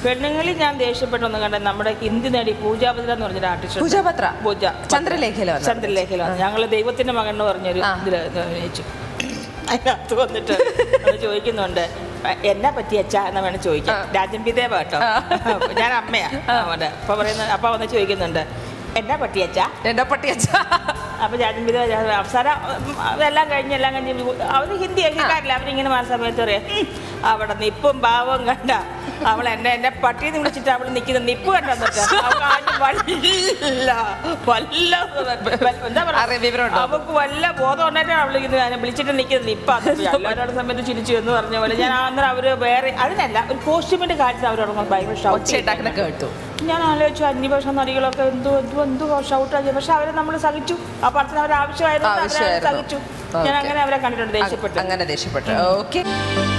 പെണ്ണുങ്ങളിൽ ഞാൻ ദേഷ്യപ്പെട്ടൊന്നും കണ്ട നമ്മുടെ ഹിന്ദി നടി പൂജാഭദ്ര എന്ന് പറഞ്ഞൊരു ആർട്ടിസ്റ്റ് പൂജാപത്ര പൂജ ചന്ദ്രലേഖയിലോ വന്നത്? ചന്ദ്രലേഖയിലോ ഞങ്ങൾ ദൈവത്തിന്റെ മകൻ എന്ന് പറഞ്ഞൊരു ആ. ഇതിൽ അഭിനയിച്ചു അതിനകത്ത് വന്നിട്ട് അത് ചോദിക്കുന്നുണ്ട് എന്നാ പറ്റി അച്ഛാ എന്നാ വേണം ചോദിക്കാം രാജൻ പിതേവ കേട്ടോ ഞാൻ അമ്മയാ അവിടെ അപ്പൊ പറയുന്നത് അപ്പൊ വന്ന് ചോദിക്കുന്നുണ്ട് എന്നാ പറ്റി അച്ഛാ എന്റെ പട്ടിയച്ച അപ്പൊ രാജൻ പിതേവ ഞാൻ അവസാനം ഉം, അതെല്ലാം കഴിഞ്ഞ് എല്ലാം കഴിഞ്ഞ് അവര് ഹിന്ദി കേൾക്കാറില്ല അവരിങ്ങനെ മാറി സമയത്ത് പറയാം "ഉം, അവിടെ നിപ്പും ഭാവവും കണ്ട അവൾ എന്നെ എന്നെ പട്ടിയെന്ന് വിളിച്ചിട്ട് അവൾ നിൽക്കുന്ന നിപ്പ് കണ്ടെന്ന് വല്ല വല്ല എന്താ അറിയ വിവരമുണ്ടോ? പറയാ അവൾക്ക് വല്ല ബോധം ഉണ്ടായിട്ടാണ് അവൾ ഇങ്ങനെ വിളിച്ചിട്ട് നിൽക്കുന്ന നിപ്പാണ് എല്ലാവരുടെ സമയത്ത് ചിരിച്ചു എന്ന് പറഞ്ഞ പോലെ ഞാൻ അന്നേരം അവര് വേറെ അതിനല്ല ഒരു കോസ്റ്റ്യൂമിന്റെ കാര്യത്തിൽ അവരോട് ഭയങ്കര ഷൗട്ട് ഒച്ചയുണ്ടാക്കുന്ന കേട്ടു ഞാൻ ആലോചിച്ചു അന്യഭാഷ നടികളൊക്കെ എന്തോ എന്തോ എന്തോ ഷൗട്ട് ആക്കി പക്ഷെ അവരെ നമ്മൾ സഹിച്ചു ആ പടത്തിന് അവർ ആവശ്യമായിരുന്നു അവരെ ആവശ്യമായിരുന്നു. സഹിച്ചു ഞാൻ Okay. അങ്ങനെ അവരെ കണ്ടിട്ടുണ്ട് ദേഷ്യപ്പെട്ടു അങ്ങനെ ദേഷ്യപ്പെട്ടു ഓക്കെ